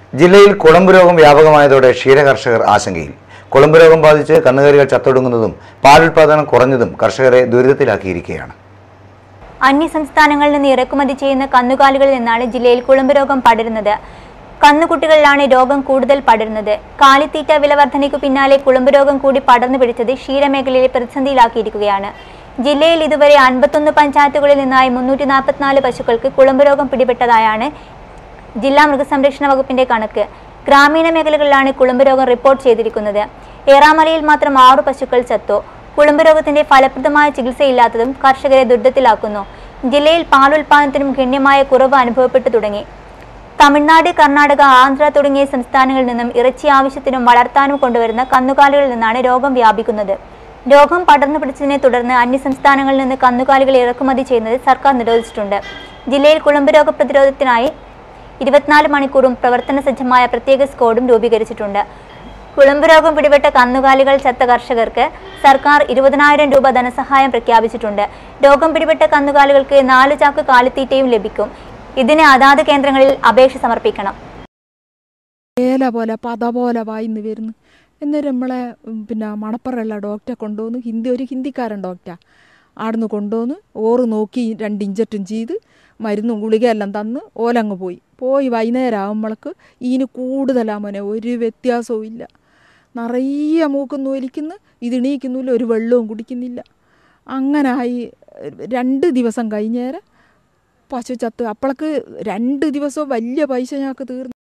ജില്ലയിൽ കുളമ്പ് രോഗം വ്യാപകമായതോടെ ക്ഷീരകർഷകർ ആശങ്കയിൽ കുളമ്പ് രോഗം ബാധിച്ച് കന്നുകാലികൾ ചത്തൊടുങ്ങുന്നതും പാലുൽപാദനം കുറഞ്ഞതും കർഷകരെ ദുരിതത്തിലാക്കിയിരിക്കുകയാണ് അന്യസംസ്ഥാനങ്ങളിൽ നിന്ന് ഇറക്കുമതി ചെയ്യുന്ന കന്നുകാലികളിൽ നിന്നാണ് ജില്ലയിൽ കുളമ്പ് രോഗം പടരുന്നത് കന്നുകുട്ടികളിലാണ് രോഗം കൂടുതൽ പടരുന്നത് കാലിത്തീറ്റ വിലവർധനയ്ക്കു പിന്നാലെ കുളമ്പ് രോഗം കൂടി പടർന്നു പിടിച്ചത് ക്ഷീരമേഖലയെ പ്രതിസന്ധിയിലാക്കിയിരിക്കുകയാണ് ജില്ലയിൽ ഇതുവരെ അൻപത്തൊന്ന് പഞ്ചായത്തുകളിൽ നിന്നായി മുന്നൂറ്റി നാൽപ്പത്തിനാല് പശുക്കൾക്ക് കുളമ്പ് രോഗം പിടിപെട്ടതായാണ് ജില്ലാ മൃഗസംരക്ഷണ വകുപ്പിന്റെ കണക്ക് ഗ്രാമീണ മേഖലകളിലാണ് കുളമ്പ് രോഗം റിപ്പോർട്ട് ചെയ്തിരിക്കുന്നത് ഏറാമലയിൽ മാത്രം ആറു പശുക്കൾ ചത്തു കുളമ്പ് രോഗത്തിന്റെ ഫലപ്രദമായ ചികിത്സയില്ലാത്തതും കർഷകരെ ദുരിതത്തിലാക്കുന്നു ജില്ലയിൽ പാലുൽപാദനത്തിനും ഗണ്യമായ കുറവ് അനുഭവപ്പെട്ടു തുടങ്ങി തമിഴ്നാട് കർണാടക ആന്ധ്ര തുടങ്ങിയ സംസ്ഥാനങ്ങളിൽ നിന്നും ഇറച്ചി ആവശ്യത്തിനും വളർത്താനും കൊണ്ടുവരുന്ന കന്നുകാലികളിൽ നിന്നാണ് രോഗം വ്യാപിക്കുന്നത് രോഗം പടർന്നു പിടിച്ചതിനെ തുടർന്ന് അന്യസംസ്ഥാനങ്ങളിൽ നിന്ന് കന്നുകാലികൾ ഇറക്കുമതി ചെയ്യുന്നത് സർക്കാർ നിരോധിച്ചിട്ടുണ്ട് ജില്ലയിൽ കുളമ്പ് രോഗ പ്രതിരോധത്തിനായി ഇരുപത്തിനാല് മണിക്കൂറും പ്രവർത്തന സജ്ജമായ പ്രത്യേക സ്ക്വാഡും രൂപീകരിച്ചിട്ടുണ്ട് കുളമ്പ് രോഗം പിടിപെട്ട കന്നുകാലികൾ ചത്ത കർഷകർക്ക് സർക്കാർ ഇരുപതിനായിരം രൂപ ധനസഹായം പ്രഖ്യാപിച്ചിട്ടുണ്ട് രോഗം പിടിപെട്ട കന്നുകാലികൾക്ക് നാല് ചാക്ക് കാലിത്തീറ്റയും ലഭിക്കും ഇതിന് അതാത് കേന്ദ്രങ്ങളിൽ അപേക്ഷ സമർപ്പിക്കണം ഏല പോലെ പത പോലെ വായിന്ന് വരുന്നു എന്നിട്ട് നമ്മളെ ഉം, പിന്നെ മണപ്പുറമുള്ള ഡോക്ടറെ കൊണ്ടുവന്ന് ഹിന്ദി ഒരു ഹിന്ദിക്കാരൻ ഡോക്ടർ ആടുന്ന് കൊണ്ടുവന്ന് ഓറ് നോക്കി രണ്ട് ഇഞ്ചറ്റും ചെയ്ത് മരുന്നും ഗുളികയെല്ലാം തന്ന് ഓലങ്ങ് പോയി പോയി വൈകുന്നേരം ആകുമ്പോഴേക്ക് ഇതിന് കൂടുതലാമോനെ ഒരു വ്യത്യാസവും ഇല്ല നിറയെ മൂക്കുന്നു ഒലിക്കുന്നു ഇത് എണീക്കുന്നില്ല ഒരു വെള്ളവും കുടിക്കുന്നില്ല അങ്ങനെ ആയി രണ്ട് ദിവസം കഴിഞ്ഞേരം പശു ചത്ത് അപ്പോഴേക്ക് രണ്ട് ദിവസവും വലിയ പൈസ ഞങ്ങൾക്ക് തീർന്നു